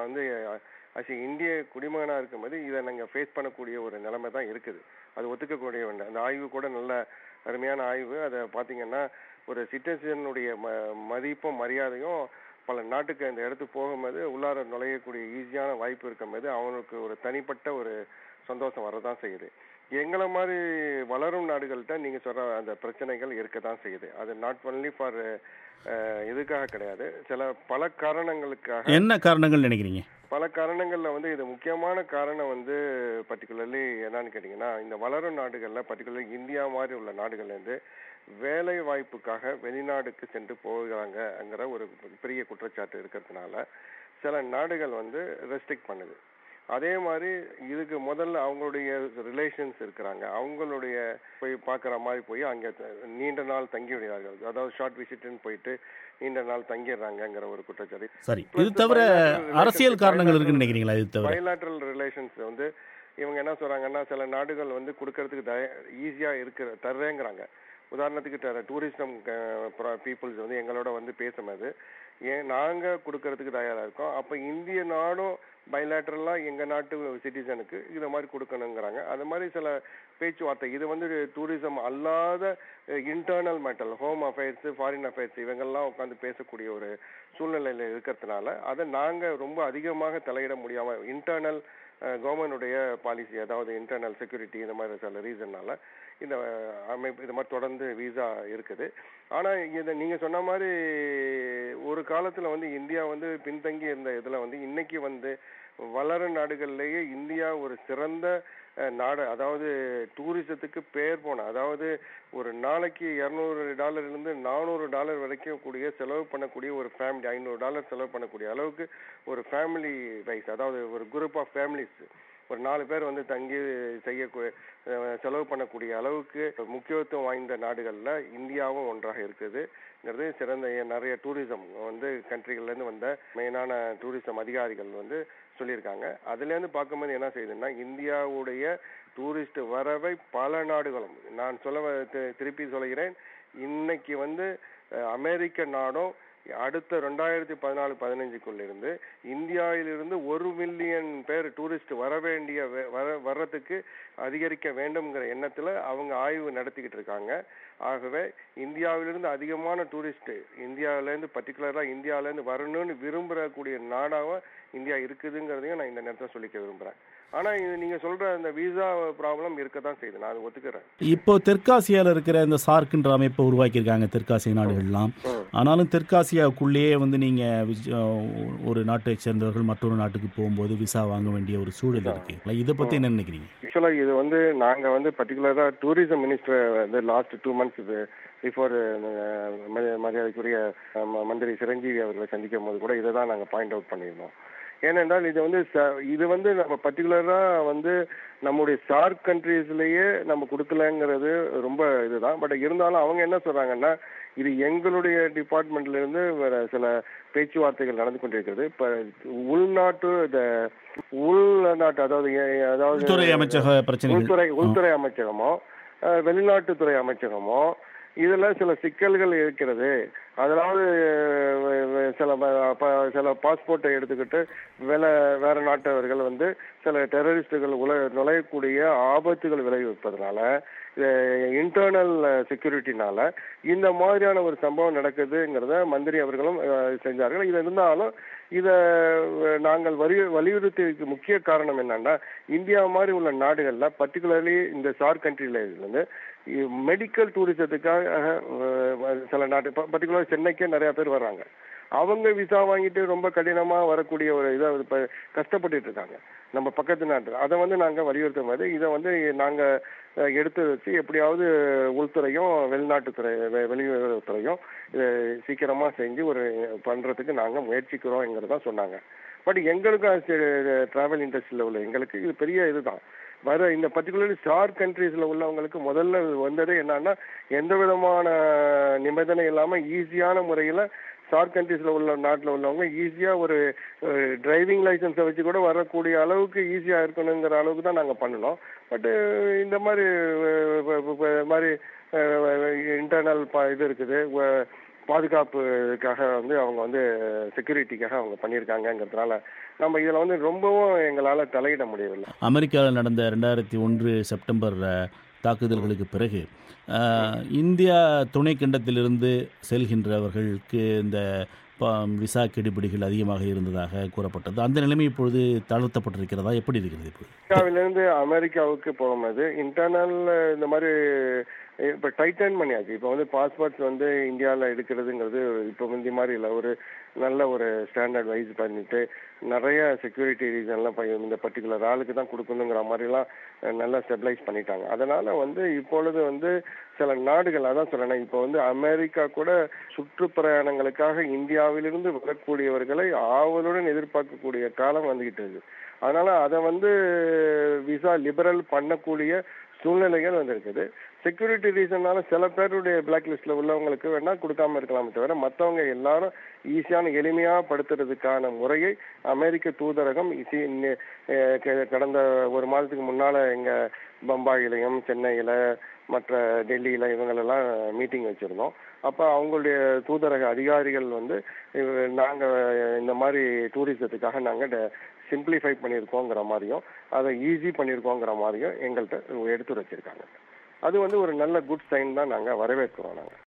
வந்து அஸ் இந்திய குடிமகனாக இருக்கும்போது இதை நாங்கள் ஃபேஸ் பண்ணக்கூடிய ஒரு நிலைமை தான் இருக்குது அது ஒத்துக்கக்கூடிய ஒன்று அந்த ஆய்வு கூட நல்ல அருமையான ஆய்வு அதை பார்த்தீங்கன்னா ஒரு சிட்டிசனுடைய ம மதிப்பும் மரியாதையும் பல நாட்டுக்கு அந்த இடத்துக்கு போகும்போது உள்ளார நுழையக்கூடிய ஈஸியான வாய்ப்பு இருக்கும்போது அவனுக்கு ஒரு தனிப்பட்ட ஒரு சந்தோஷம் வரதான் செய்யுது எங்களை மாதிரி வளரும் நாடுகள்கிட்ட நீங்க சொல்ற அந்த பிரச்சனைகள் இருக்க தான் செய்யுது அது நாட் ஒன்லி ஃபார் இதுக்காக கிடையாது சில பல காரணங்களுக்காக என்ன காரணங்கள் நினைக்கிறீங்க பல காரணங்கள்ல வந்து இது முக்கியமான காரணம் வந்து பர்டிகுலர்லி என்னன்னு கேட்டிங்கன்னா இந்த வளரும் நாடுகளில் பர்டிகுலர்லி இந்தியா மாதிரி உள்ள நாடுகள்ல இருந்து வேலை வாய்ப்புக்காக வெளிநாடுக்கு சென்று போகிறாங்கங்கிற ஒரு பெரிய குற்றச்சாட்டு இருக்கிறதுனால சில நாடுகள் வந்து ரெஸ்ட்ரிக்ட் பண்ணுது அதே மாதிரி இதுக்கு முதல்ல அவங்களுடைய ரிலேஷன்ஸ் இருக்கிறாங்க அவங்களுடைய போய் பார்க்குற மாதிரி போய் அங்கே நீண்ட நாள் தங்கி விடுகிறார்கள் அதாவது ஷார்ட் விசிட்னு போயிட்டு நீண்ட நாள் தங்கிடுறாங்கங்கிற ஒரு குற்றச்சாட்டு சரி இது தவிர அரசியல் காரணங்கள் இருக்குன்னு நினைக்கிறீங்களா இது தவிர பயலாட்ரல் ரிலேஷன்ஸ் வந்து இவங்க என்ன சொல்றாங்கன்னா சில நாடுகள் வந்து கொடுக்கறதுக்கு தய ஈஸியா இருக்கிற தர்றேங்கிறாங்க உதாரணத்துக்கு டூரிசம் பீப்புள்ஸ் வந்து எங்களோட வந்து பேசும்போது ஏன் நாங்க கொடுக்கறதுக்கு தயாரா இருக்கோம் அப்ப இந்திய நாடும் பைலாட்ரலா எங்க நாட்டு சிட்டிசனுக்கு இதை மாதிரி கொடுக்கணுங்கிறாங்க அது மாதிரி சில பேச்சுவார்த்தை இது வந்து டூரிசம் அல்லாத internal matter home affairs foreign affairs இவங்கெல்லாம் உட்காந்து பேசக்கூடிய ஒரு சூழ்நிலையில இருக்கிறதுனால அதை நாங்க ரொம்ப அதிகமாக தலையிட முடியாம இன்டர்னல் கவர்மெண்டுடைய பாலிசி அதாவது இன்டர்னல் செக்யூரிட்டி இந்த மாதிரி சில ரீசன்னால இந்த அமைப்பு இது மாதிரி தொடர்ந்து விசா இருக்குது ஆனா இதை நீங்க சொன்ன மாதிரி ஒரு காலத்துல வந்து இந்தியா வந்து பின்தங்கி இருந்த இதுல வந்து இன்னைக்கு வந்து வளரும் நாடுகள்லேயே இந்தியா ஒரு சிறந்த நாடு அதாவது டூரிசத்துக்கு பேர் போன அதாவது ஒரு நாளைக்கு இரநூறு டாலர்லேருந்து நானூறு டாலர் வரைக்கும் கூடிய செலவு பண்ணக்கூடிய ஒரு ஃபேமிலி ஐநூறு டாலர் செலவு பண்ணக்கூடிய அளவுக்கு ஒரு ஃபேமிலி வைஸ் அதாவது ஒரு குரூப் ஆஃப் ஃபேமிலிஸ் ஒரு நாலு பேர் வந்து தங்கி செய்ய செலவு பண்ணக்கூடிய அளவுக்கு முக்கியத்துவம் வாய்ந்த நாடுகளில் இந்தியாவும் ஒன்றாக இருக்குதுங்கிறது சிறந்த நிறைய டூரிசம் வந்து கண்ட்ரிகள்லேருந்து வந்த மெயினான டூரிசம் அதிகாரிகள் வந்து சொல்லியிருக்காங்க அதுலேருந்து பார்க்கும்போது என்ன செய்யுதுன்னா இந்தியாவுடைய டூரிஸ்ட் வரவை பல நாடுகளும் நான் சொல்ல திருப்பி சொல்கிறேன் இன்னைக்கு வந்து அமெரிக்க நாடும் அடுத்த ரெண்டாயிரத்தி பதினாலு பதினஞ்சுக்குள்ள இருந்து இந்தியாவிலிருந்து ஒரு மில்லியன் பேர் டூரிஸ்ட் வர வேண்டிய வர வர்றதுக்கு அதிகரிக்க வேண்டும்ங்கிற எண்ணத்துல அவங்க ஆய்வு நடத்திக்கிட்டு இருக்காங்க ஆகவே இந்தியாவிலிருந்து அதிகமான டூரிஸ்ட் இந்தியாவிலேருந்து பர்டிகுலரா இந்தியாவிலேருந்து வரணும்னு விரும்புறக்கூடிய நாடாக இந்தியா இருக்குதுங்கிறதையும் நான் இந்த நேரத்தில் சொல்லிக்க விரும்புறேன் ஆனா இது நீங்க சொல்ற அந்த விசா ப்ராப்ளம் இருக்க தான் செய்யுது நான் அதை ஒத்துக்கிறேன் இப்போ தெற்காசியாவில் இருக்கிற இந்த சார்க்குன்ற அமைப்பை உருவாக்கியிருக்காங்க தெற்காசிய நாடுகள்லாம் ஆனாலும் தெற்காசியாவுக்குள்ளேயே வந்து நீங்கள் ஒரு நாட்டை சேர்ந்தவர்கள் மற்றொரு நாட்டுக்கு போகும்போது விசா வாங்க வேண்டிய ஒரு சூழல் இருக்கு இதை பற்றி என்ன நினைக்கிறீங்க ஆக்சுவலாக இது வந்து நாங்கள் வந்து பர்டிகுலராக டூரிசம் மினிஸ்டர் வந்து லாஸ்ட் டூ மந்த்ஸ் இது பிஃபோர் மரியாதைக்குரிய மந்திரி சிரஞ்சீவி அவர்களை சந்திக்கும் போது கூட இதை தான் நாங்கள் பாயிண்ட் அவுட் பண்ணியிருந்தோம் ஏனென்றால் இது வந்து இது வந்து நம்ம பர்டிகுலராக வந்து நம்முடைய சார்க் கண்ட்ரீஸ்லயே நம்ம கொடுக்கலங்கிறது ரொம்ப இதுதான் பட் இருந்தாலும் அவங்க என்ன சொல்றாங்கன்னா இது எங்களுடைய டிபார்ட்மெண்ட்ல இருந்து வேற சில பேச்சுவார்த்தைகள் நடந்து கொண்டிருக்கிறது இப்ப உள்நாட்டு இந்த உள்நாட்டு அதாவது அதாவது உள்துறை அமைச்சக பிரச்சனை உள்துறை உள்துறை அமைச்சகமோ வெளிநாட்டுத்துறை அமைச்சகமோ இதுல சில சிக்கல்கள் இருக்கிறது அதாவது சில சில பாஸ்போர்ட்டை எடுத்துக்கிட்டு வேலை வேற நாட்டவர்கள் வந்து சில டெரரிஸ்டுகள் உல நுழையக்கூடிய ஆபத்துகள் விளைவிப்பதனால இன்டர்னல் செக்யூரிட்டினால இந்த மாதிரியான ஒரு சம்பவம் நடக்குதுங்கிறத மந்திரி அவர்களும் செஞ்சார்கள் இது இருந்தாலும் இதை நாங்கள் வலி வலியுறுத்தி முக்கிய காரணம் என்னன்னா இந்தியா மாதிரி உள்ள நாடுகளில் பர்டிகுலர்லி இந்த சார் கண்ட்ரில இருந்து மெடிக்கல் டூரிசத்துக்காக சில நாட்டு பர்டிகுலர் சென்னைக்கே நிறைய பேர் வர்றாங்க அவங்க விசா வாங்கிட்டு ரொம்ப கடினமா வரக்கூடிய ஒரு இதை இப்போ கஷ்டப்பட்டுட்டு இருக்காங்க நம்ம பக்கத்து நாட்டு அதை வந்து நாங்கள் வலியுறுத்தும் போது இதை வந்து நாங்கள் எடுத்து வச்சு எப்படியாவது உள்துறையும் வெளிநாட்டுத்துறை வெளியுறவுத்துறையும் இதை சீக்கிரமா செஞ்சு ஒரு பண்றதுக்கு நாங்கள் முயற்சிக்கிறோங்கிறதா சொன்னாங்க பட் எங்களுக்கும் டிராவல் இண்டஸ்ட்ரியில் உள்ள எங்களுக்கு இது பெரிய இதுதான் வர இந்த பர்டிகுலர்லி ஸ்டார் கண்ட்ரீஸ்ல உள்ளவங்களுக்கு முதல்ல வந்ததே என்னன்னா எந்த விதமான நிபந்தனை இல்லாம ஈஸியான முறையில ஸ்டார் கண்ட்ரீஸ்ல உள்ள நாட்டில் உள்ளவங்க ஈஸியா ஒரு டிரைவிங் லைசன்ஸை வச்சு கூட வரக்கூடிய அளவுக்கு ஈஸியா இருக்கணுங்கிற அளவுக்கு தான் நாங்கள் பண்ணணும் பட் இந்த மாதிரி மாதிரி இன்டர்னல் இது இருக்குது பாதுகாப்புக்காக வந்து அவங்க வந்து செக்யூரிட்டிக்காக அவங்க பண்ணியிருக்காங்கங்கிறதுனால நம்ம இதில் வந்து ரொம்பவும் எங்களால் தலையிட முடியவில்லை அமெரிக்காவில் நடந்த ரெண்டாயிரத்தி ஒன்று செப்டம்பர் அஹ், தாக்குதல்களுக்கு பிறகு அஹ், இந்தியா துணைக்கண்டத்திலிருந்து செல்கின்றவர்களுக்கு இந்த ப- விசா கெடுபிடிகள் அதிகமாக இருந்ததாக கூறப்பட்டது அந்த நிலைமை இப்பொழுது தளர்த்தப்பட்டிருக்கிறதா எப்படி இருக்கிறது இப்போது இந்தியாவிலிருந்து அமெரிக்காவுக்கு போகும்போது இன்டர்னல் இந்த மாதிரி இப்போ டைட்டன் பண்ணியாச்சு இப்போ வந்து பாஸ்போர்ட்ஸ் வந்து இந்தியாவில் எடுக்கிறதுங்கிறது இப்போ முந்தி மாதிரி இல்லை ஒரு நல்ல ஒரு ஸ்டாண்டர்ட் வைஸ் பண்ணிட்டு நிறைய செக்யூரிட்டி ரீசன்லாம் இந்த பர்டிகுலர் ஆளுக்கு தான் கொடுக்கணுங்கிற மாதிரிலாம் அஹ், நல்லா ஸ்டெபிளைஸ் பண்ணிட்டாங்க அதனால வந்து இப்பொழுது வந்து சில நாடுகள் அதான் சொல்றேன் இப்போ வந்து அமெரிக்கா கூட சுற்றுப்பிரயாணங்களுக்காக இந்தியாவிலிருந்து வரக்கூடியவர்களை ஆவலுடன் எதிர்பார்க்கக்கூடிய காலம் வந்துகிட்டு இருக்கு அதனால அதை வந்து விசா லிபரல் பண்ணக்கூடிய சூழ்நிலைகள் வந்திருக்குது செக்யூரிட்டி ரீசன்னால சில பேருடைய பிளாக் லிஸ்ட்ல உள்ளவங்களுக்கு வேணா கொடுக்காம இருக்கலாமே தவிர மற்றவங்க எல்லாரும் ஈஸியான எளிமையா படுத்துறதுக்கான முறையை அமெரிக்க தூதரகம் இசி- நி- அஹ் க- கடந்த ஒரு மாதத்துக்கு முன்னால எங்க பம்பாயிலையும் சென்னையில மற்ற டெல்லியில இவங்களெல்லாம் மீட்டிங் வச்சிருந்தோம் அப்ப அவங்களுடைய தூதரக அதிகாரிகள் வந்து இவ- நாங்க இந்த மாதிரி டூரிசத்துக்காக நாங்க சிம்பிளிஃபை பண்ணியிருக்கோங்கிற மாதிரியும் அதை ஈஸி பண்ணியிருக்கோங்கிற மாதிரியும் எங்கள்கிட்ட எடுத்து வச்சிருக்காங்க அது வந்து ஒரு நல்ல குட் சைன் தான் நாங்க வரவேற்கிறோம் நாங்க